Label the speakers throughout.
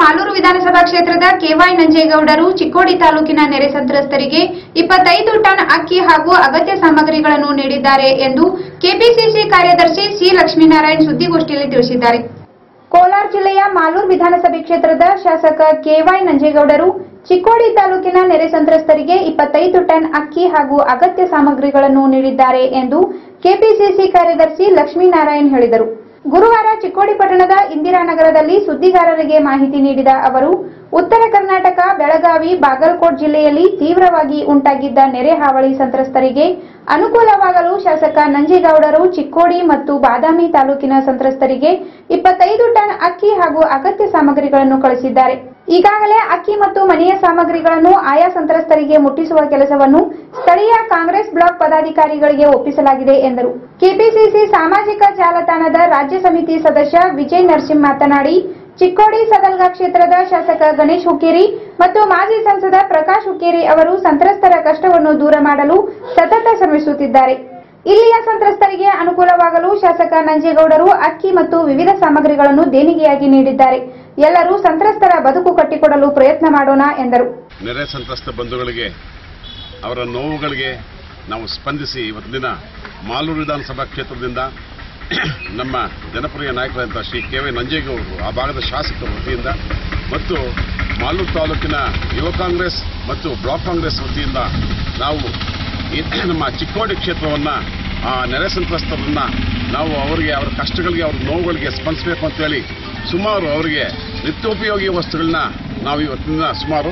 Speaker 1: ಮಾಲೂರು ವಿಧಾನಸಭಾ ಕ್ಷೇತ್ರದ ಕೆವೈ ನಂಜೇಗೌಡರು ಚಿಕ್ಕೋಡಿ ತಾಲೂಕಿನ ನೆರೆ ಸಂತ್ರಸ್ತರಿಗೆ ಇಪ್ಪತ್ತೈದು ಟನ್ ಅಕ್ಕಿ ಹಾಗೂ ಅಗತ್ಯ ಸಾಮಗ್ರಿಗಳನ್ನು ನೀಡಿದ್ದಾರೆ ಎಂದು ಕೆಪಿಸಿಸಿ ಕಾರ್ಯದರ್ಶಿ ಸಿ ಲಕ್ಷ್ಮೀನಾರಾಯಣ್ ಸುದ್ದಿಗೋಷ್ಠಿಯಲ್ಲಿ ತಿಳಿಸಿದ್ದಾರೆ ಕೋಲಾರ ಜಿಲ್ಲೆಯ ಮಾಲೂರು ವಿಧಾನಸಭೆ ಕ್ಷೇತ್ರದ ಶಾಸಕ ಕೆವೈ ನಂಜೇಗೌಡರು ಚಿಕ್ಕೋಡಿ ತಾಲೂಕಿನ ನೆರೆ ಸಂತ್ರಸ್ತರಿಗೆ ಇಪ್ಪತ್ತೈದು ಟನ್ ಅಕ್ಕಿ ಹಾಗೂ ಅಗತ್ಯ ಸಾಮಗ್ರಿಗಳನ್ನು ನೀಡಿದ್ದಾರೆ ಎಂದು ಕೆಪಿಸಿಸಿ ಕಾರ್ಯದರ್ಶಿ ಲಕ್ಷ್ಮೀನಾರಾಯಣ್ ಹೇಳಿದರು ಗುರುವಾರ ಚಿಕ್ಕೋಡಿ ಪಟ್ಟಣದ ಇಂದಿರಾನಗರದಲ್ಲಿ ಸುದ್ದಿಗಾರರಿಗೆ ಮಾಹಿತಿ ನೀಡಿದ ಅವರು ಉತ್ತರ ಕರ್ನಾಟಕ ಬೆಳಗಾವಿ ಬಾಗಲಕೋಟ್ ಜಿಲ್ಲೆಯಲ್ಲಿ ತೀವ್ರವಾಗಿ ಉಂಟಾಗಿದ್ದ ನೆರೆ ಹಾವಳಿ ಸಂತ್ರಸ್ತರಿಗೆ ಅನುಕೂಲವಾಗಲು ಶಾಸಕ ನಂಜೇಗೌಡರು ಚಿಕ್ಕೋಡಿ ಮತ್ತು ಬಾದಾಮಿ ತಾಲೂಕಿನ ಸಂತ್ರಸ್ತರಿಗೆ ಇಪ್ಪತ್ತೈದು ಟನ್ ಅಕ್ಕಿ ಹಾಗೂ ಅಗತ್ಯ ಸಾಮಗ್ರಿಗಳನ್ನು ಕಳಿಸಿದ್ದಾರೆ ಈಗಾಗಲೇ ಅಕ್ಕಿ ಮತ್ತು ಮನೆಯ ಸಾಮಗ್ರಿಗಳನ್ನು ಆಯಾ ಸಂತ್ರಸ್ತರಿಗೆ ಮುಟ್ಟಿಸುವ ಕೆಲಸವನ್ನು ಸ್ಥಳೀಯ ಕಾಂಗ್ರೆಸ್ ಬ್ಲಾಕ್ ಪದಾಧಿಕಾರಿಗಳಿಗೆ ಒಪ್ಪಿಸಲಾಗಿದೆ ಎಂದರು ಕೆಪಿಸಿಸಿ ಸಾಮಾಜಿಕ ಜಾಲತಾಣದ ರಾಜ್ಯ ಸಮಿತಿ ಸದಸ್ಯ ವಿಜಯ್ ನರಸಿಂಹ ಮಾತನಾಡಿ ಚಿಕ್ಕೋಡಿ ಸದಲ್ಗಾ ಕ್ಷೇತ್ರದ ಶಾಸಕ ಗಣೇಶ್ ಹುಕ್ಕೇರಿ ಮತ್ತು ಮಾಜಿ ಸಂಸದ ಪ್ರಕಾಶ್ ಹುಕ್ಕೇರಿ ಅವರು ಸಂತ್ರಸ್ತರ ಕಷ್ಟವನ್ನು ದೂರ ಮಾಡಲು ಸತತ ಶ್ರಮಿಸುತ್ತಿದ್ದಾರೆ ಇಲ್ಲಿಯ ಸಂತ್ರಸ್ತರಿಗೆ ಅನುಕೂಲವಾಗಲು ಶಾಸಕ ನಂಜೇಗೌಡರು ಅಕ್ಕಿ ಮತ್ತು ವಿವಿಧ ಸಾಮಗ್ರಿಗಳನ್ನು ದೇಣಿಗೆಯಾಗಿ ನೀಡಿದ್ದಾರೆ ಎಲ್ಲರೂ ಸಂತ್ರಸ್ತರ ಬದುಕು ಕಟ್ಟಿಕೊಡಲು ಪ್ರಯತ್ನ ಮಾಡೋಣ ಎಂದರು
Speaker 2: ನೆರೆ ಸಂತ್ರಸ್ತ ಬಂಧುಗಳಿಗೆ ಅವರ ನೋವುಗಳಿಗೆ ನಾವು ಸ್ಪಂದಿಸಿ ಇವತ್ತಿನ ದಿನ ಮಾಲೂರು ವಿಧಾನಸಭಾ ಕ್ಷೇತ್ರದಿಂದ ನಮ್ಮ ಜನಪ್ರಿಯ ನಾಯಕರಾದಂಥ ಶ್ರೀ ಕೆ ವೈ ನಂಜೇಗೌಡರು ಆ ಭಾಗದ ಶಾಸಕರ ವತಿಯಿಂದ ಮತ್ತು ಮಾಲೂರು ತಾಲೂಕಿನ ಯುವ ಕಾಂಗ್ರೆಸ್ ಮತ್ತು ಬ್ಲಾಕ್ ಕಾಂಗ್ರೆಸ್ ವತಿಯಿಂದ ನಾವು ಈ ನಮ್ಮ ಚಿಕ್ಕೋಡಿ ಕ್ಷೇತ್ರವನ್ನು ಆ ನೆರೆ ಸಂತ್ರಸ್ತರನ್ನ ನಾವು ಅವರಿಗೆ ಅವರ ಕಷ್ಟಗಳಿಗೆ ಅವ್ರ ನೋವುಗಳಿಗೆ ಸ್ಪಂದಿಸಬೇಕು ಅಂತೇಳಿ ಸುಮಾರು ಅವರಿಗೆ ನಿತ್ಯೋಪಯೋಗಿ ವಸ್ತುಗಳನ್ನ ನಾವು ಇವತ್ತಿನ ಸುಮಾರು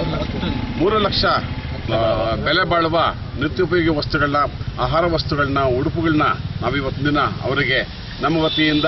Speaker 2: ಮೂರು ಲಕ್ಷ ಆ, ಬೆಲೆ ಬಾಳುವ ನಿತ್ಯೋಪಯೋಗಿ ವಸ್ತುಗಳನ್ನ ಆಹಾರ ವಸ್ತುಗಳನ್ನ ಉಡುಪುಗಳನ್ನ ನಾವು ಇವತ್ತಿನ ದಿನ ಅವರಿಗೆ ನಮ್ಮ ವತಿಯಿಂದ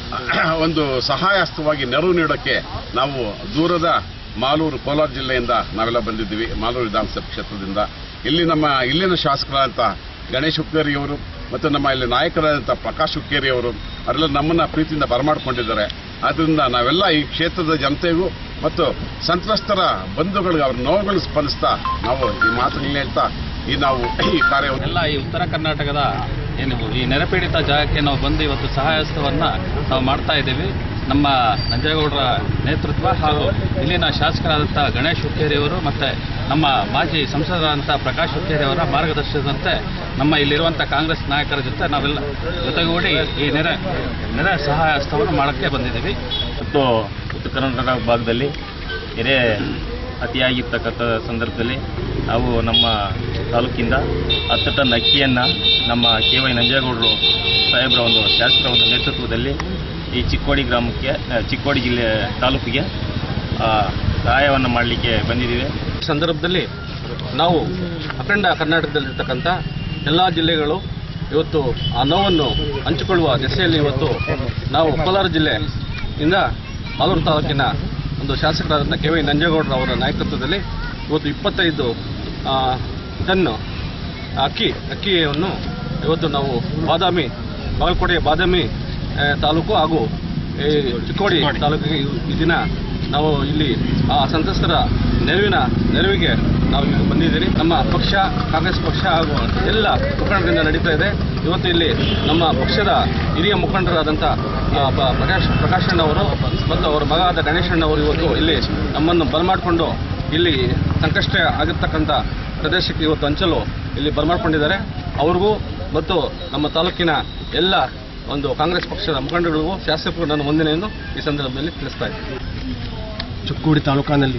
Speaker 2: ಒಂದು ಸಹಾಯ ಹಸ್ತವಾಗಿ ನೆರವು ನೀಡೋಕ್ಕೆ ನಾವು ದೂರದ ಮಾಲೂರು ಕೋಲಾರ ಜಿಲ್ಲೆಯಿಂದ ನಾವೆಲ್ಲ ಬಂದಿದ್ದೀವಿ ಮಾಲೂರು ವಿಧಾನಸಭಾ ಕ್ಷೇತ್ರದಿಂದ ಇಲ್ಲಿ ನಮ್ಮ ಇಲ್ಲಿನ ಶಾಸಕರಾದಂಥ ಗಣೇಶ್ ಹುಕ್ಕೇರಿ ಅವರು ಮತ್ತು ನಮ್ಮ ಇಲ್ಲಿ ನಾಯಕರಾದಂಥ ಪ್ರಕಾಶ್ ಹುಕ್ಕೇರಿ ಅವರು ಅವರೆಲ್ಲ ನಮ್ಮನ್ನ ಪ್ರೀತಿಯಿಂದ ಬರಮಾಡಿಕೊಂಡಿದ್ದಾರೆ ಆದ್ದರಿಂದ ನಾವೆಲ್ಲ ಈ ಕ್ಷೇತ್ರದ ಜನತೆಗೂ ಮತ್ತು ಸಂತ್ರಸ್ತರ ಬಂಧುಗಳಿಗೆ ಅವ್ರ ನೋವುಗಳು ಸ್ಪಂದಿಸ್ತಾ ನಾವು ಈ ಮಾತುಗಳನ್ನ ಹೇಳ್ತಾ ಈ ನಾವು ಈ ಕಾರ್ಯವನ್ನು
Speaker 3: ಎಲ್ಲ ಈ ಉತ್ತರ ಕರ್ನಾಟಕದ ಏನು ಈ ನೆರೆಪೀಡಿತ ಜಾಗಕ್ಕೆ ನಾವು ಬಂದು ಇವತ್ತು ಸಹಾಯ ಹಸ್ತವನ್ನು ನಾವು ಮಾಡ್ತಾ ಇದ್ದೀವಿ ನಮ್ಮ ನಂಜೇಗೌಡರ ನೇತೃತ್ವ ಹಾಗೂ ಇಲ್ಲಿನ ಶಾಸಕರಾದಂಥ ಗಣೇಶ್ ಹುಕ್ಕೇರಿಯವರು ಮತ್ತು ನಮ್ಮ ಮಾಜಿ ಸಂಸದರಾದಂಥ ಪ್ರಕಾಶ್ ಹುಕ್ಕೇರಿಯವರ ಮಾರ್ಗದರ್ಶನದಂತೆ ನಮ್ಮ ಇಲ್ಲಿರುವಂಥ ಕಾಂಗ್ರೆಸ್ ನಾಯಕರ ಜೊತೆ ನಾವೆಲ್ಲ ಜೊತೆಗೂಡಿ ಈ ನೆರೆ ನೆರೆ ಸಹಾಯ ಹಸ್ತವನ್ನು ಮಾಡೋಕ್ಕೆ ಬಂದಿದ್ದೀವಿ
Speaker 4: ಮತ್ತು ಉತ್ತರ ಕರ್ನಾಟಕ ಭಾಗದಲ್ಲಿ ನೆರೆ ಅತಿಯಾಗಿರ್ತಕ್ಕಂಥ ಸಂದರ್ಭದಲ್ಲಿ ನಾವು ನಮ್ಮ ತಾಲೂಕಿಂದ ಹತ್ತು ಟನ್ ಅಕ್ಕಿಯನ್ನು ನಮ್ಮ ಕೆ ವೈ ನಂಜೇಗೌಡರು ಸಾಹೇಬರ ಒಂದು ಶಾಸಕರ ಒಂದು ನೇತೃತ್ವದಲ್ಲಿ ಈ ಚಿಕ್ಕೋಡಿ ಗ್ರಾಮಕ್ಕೆ ಆ, ಚಿಕ್ಕೋಡಿ ಜಿಲ್ಲೆ ತಾಲೂಕಿಗೆ ಆ, ಸಹಾಯವನ್ನು ಮಾಡಲಿಕ್ಕೆ ಬಂದಿದ್ದೀವಿ
Speaker 3: ಈ ಸಂದರ್ಭದಲ್ಲಿ ನಾವು ಅಖಂಡ ಕರ್ನಾಟಕದಲ್ಲಿರ್ತಕ್ಕಂಥ ಎಲ್ಲ ಜಿಲ್ಲೆಗಳು ಇವತ್ತು ಆ ನೋವನ್ನು ಹಂಚಿಕೊಳ್ಳುವ ದಿಸೆಯಲ್ಲಿ ಇವತ್ತು ನಾವು ಕೋಲಾರ ಜಿಲ್ಲೆಯಿಂದ ಮಾಲೂರು ತಾಲೂಕಿನ ಒಂದು ಶಾಸಕರಾದಂಥ ಕೆ ವೈ ನಂಜೇಗೌಡರ ಅವರ ನಾಯಕತ್ವದಲ್ಲಿ ಇವತ್ತು ಇಪ್ಪತ್ತೈದು ಆ, ಟನ್ ಅಕ್ಕಿ ಅಕ್ಕಿಯನ್ನು ಇವತ್ತು ನಾವು ಬಾದಾಮಿ ಬಾಗಲಕೋಟೆಯ ಬಾದಾಮಿ ಆ, ತಾಲೂಕು ಹಾಗೂ ಈ ಚಿಕ್ಕೋಡಿ ತಾಲೂಕಿಗೆ ಈ- ಈ ದಿನ ನಾವು ಇಲ್ಲಿ ಆ ಸಂತ್ರಸ್ತರ ನೆರವಿನ ನೆರವಿಗೆ ನಾವು ಇಲ್ಲಿ ಬಂದಿದ್ದೀರಿ ನಮ್ಮ ಪಕ್ಷ ಕಾಂಗ್ರೆಸ್ ಪಕ್ಷ ಹಾಗೂ ಎಲ್ಲ ಮುಖಂಡರಿಂದ ನಡೀತಾ ಇದೆ ಇವತ್ತು ಇಲ್ಲಿ ನಮ್ಮ ಪಕ್ಷದ ಹಿರಿಯ ಮುಖಂಡರಾದಂಥ ಆ, ಪ- ಪ್ರಕಾಶ್ ಪ್ರಕಾಶಣ್ಣ ಅವರು ಮತ್ತು ಅವರ ಮಗ ಆದ ಗಣೇಶಣ್ಣ ಅವರು ಇವತ್ತು ಇಲ್ಲಿ ನಮ್ಮನ್ನು ಬರಮಾಡಿಕೊಂಡು ಇಲ್ಲಿ ಸಂಕಷ್ಟ ಆಗಿರ್ತಕ್ಕಂಥ ಪ್ರದೇಶಕ್ಕೆ ಇವತ್ತು ಹಂಚಲು ಇಲ್ಲಿ ಬರಮಾಡ್ಕೊಂಡಿದ್ದಾರೆ ಅವ್ರಿಗೂ ಮತ್ತು ನಮ್ಮ ತಾಲೂಕಿನ ಎಲ್ಲ ಒಂದು ಕಾಂಗ್ರೆಸ್ ಪಕ್ಷದ ಮುಖಂಡಗಳಿಗೂ ಶಾಸಕರು ನನ್ನ ವಂದನೆಯನ್ನು ಈ ಸಂದರ್ಭದಲ್ಲಿ ತಿಳಿಸ್ತಾ ಇದ್ದೀನಿ
Speaker 5: ಚಿಕ್ಕೋಡಿ ತಾಲೂಕಿನಲ್ಲಿ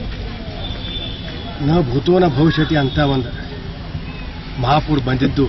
Speaker 5: ನ ಭೂತೋನ ಭವಿಷ್ಯತಿ ಅಂತ ಒಂದು ಮಹಾಪೂರ್ ಬಂದಿದ್ದು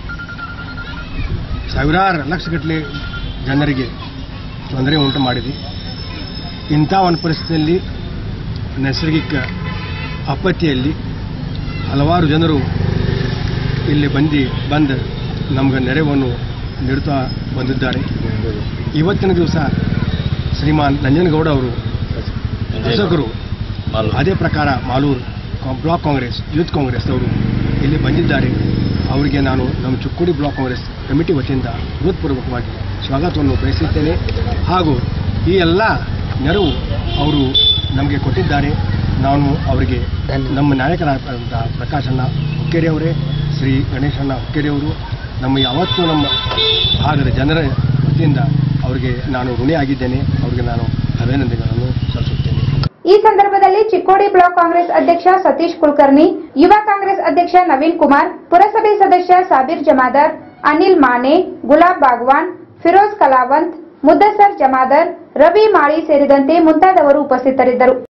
Speaker 5: ಸಾವಿರಾರು ಲಕ್ಷಗಟ್ಟಲೆ ಜನರಿಗೆ ತೊಂದರೆ ಉಂಟು ಮಾಡಿದೆ ಇಂಥ ಒಂದು ಪರಿಸ್ಥಿತಿಯಲ್ಲಿ ನೈಸರ್ಗಿಕ ಅಪತ್ತಿಯಲ್ಲಿ ಹಲವಾರು ಜನರು ಇಲ್ಲಿ ಬಂದು ಬಂದು ನಮ್ಗೆ ನೆರವನ್ನು ನೀಡುತ್ತಾ ಬಂದಿದ್ದಾರೆ ಇವತ್ತಿನ ದಿವಸ ಶ್ರೀಮಾನ್ ನಂಜನಗೌಡ ಅವರು ಶಾಸಕರು
Speaker 4: ಮಾಲೂರು.
Speaker 5: ಅದೇ ಪ್ರಕಾರ ಮಾಲೂರು ಕಾ- ಬ್ಲಾಕ್ ಕಾಂಗ್ರೆಸ್ ಯೂತ್ ಕಾಂಗ್ರೆಸ್ ಅವರು ಇಲ್ಲಿ ಬಂದಿದ್ದಾರೆ ಅವರಿಗೆ ನಾನು ನಮ್ಮ ಚಿಕ್ಕೋಡಿ ಬ್ಲಾಕ್ ಕಾಂಗ್ರೆಸ್ ಕಮಿಟಿ ವತಿಯಿಂದ ಹೃತ್ಪೂರ್ವಕವಾಗಿ ಸ್ವಾಗತವನ್ನು ಬಯಸುತ್ತೇನೆ ಹಾಗೂ ಈ ಎಲ್ಲ ನೆರವು ಅವರು ನಮಗೆ ಕೊಟ್ಟಿದ್ದಾರೆ ನಾನು ಅವರಿಗೆ ನಮ್ಮ ನಾಯಕರಾದಂಥ ಪ್ರಕಾಶಣ್ಣ ಹುಕ್ಕೇರಿ ಅವರೇ ಶ್ರೀ ಗಣೇಶಣ್ಣ ಹುಕ್ಕೇರಿ ಅವರು ನಮ್ಮ ಯಾವತ್ತೂ ನಮ್ಮ ಭಾಗದ ಜನರ ವತಿಯಿಂದ ಅವರಿಗೆ ನಾನು ಋಣಿಯಾಗಿದ್ದೇನೆ ಅವರಿಗೆ ನಾನು ಅಭಿನಂದನೆಗಳನ್ನು ಸಲ್ಲಿಸುತ್ತೇನೆ
Speaker 1: ಈ ಸಂದರ್ಭದಲ್ಲಿ ಚಿಕ್ಕೋಡಿ ಬ್ಲಾಕ್ ಕಾಂಗ್ರೆಸ್ ಅಧ್ಯಕ್ಷ ಸತೀಶ್ ಕುಲಕರ್ಣಿ ಯುವ ಕಾಂಗ್ರೆಸ್ ಅಧ್ಯಕ್ಷ ನವೀನ್ ಕುಮಾರ್ ಪುರಸಭೆ ಸದಸ್ಯ ಸಾಬೀರ್ ಜಮಾದಾರ್ ಅನಿಲ್ ಮಾನೆ ಗುಲಾಬ್ ಬಾಗ್ವಾನ್ ಫಿರೋಜ್ ಕಲಾವಂತ್ ಮುದ್ದಸರ್ ಜಮಾದರ್ ರವಿ ಮಾಳಿ ಸೇರಿದಂತೆ ಮುಂತಾದವರು ಉಪಸ್ಥಿತರಿದ್ದರು